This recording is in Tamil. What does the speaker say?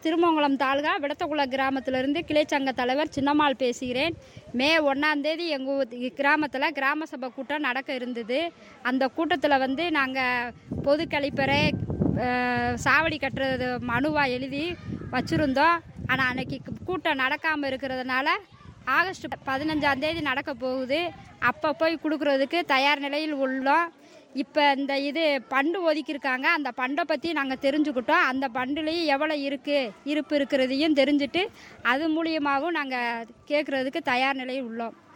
திருமங்கலம் தாலுகா விடத்தக்குள கிராமத்திலிருந்து கிளைச்சங்க தலைவர் சின்னம்மாள் பேசுகிறேன் மே ஒன்றாந்தேதி எங்கள் கிராமத்தில் கிராம சபை கூட்டம் நடக்க இருந்தது அந்த கூட்டத்தில் வந்து நாங்கள் பொது கழிப்பறை அஹ், சாவடி கட்டுறது மனுவாக எழுதி வச்சுருந்தோம் ஆனால் அன்னைக்கு கூட்டம் நடக்காமல் இருக்கிறதுனால ஆகஸ்ட் பதினஞ்சாம் தேதி நடக்க போகுது அப்போ போய் கொடுக்குறதுக்கு தயார் நிலையில் உள்ளோம் இப்போ இந்த இது பண்டு ஒதுக்கியிருக்காங்க அந்த பண்டை பற்றி நாங்கள் தெரிஞ்சுக்கிட்டோம் அந்த பண்டுலேயும் எவ்வளோ இருக்குது இருப்பு இருக்கிறதையும் தெரிஞ்சுட்டு அது மூலியமாகவும் நாங்கள் கேட்குறதுக்கு தயார் நிலையில் உள்ளோம்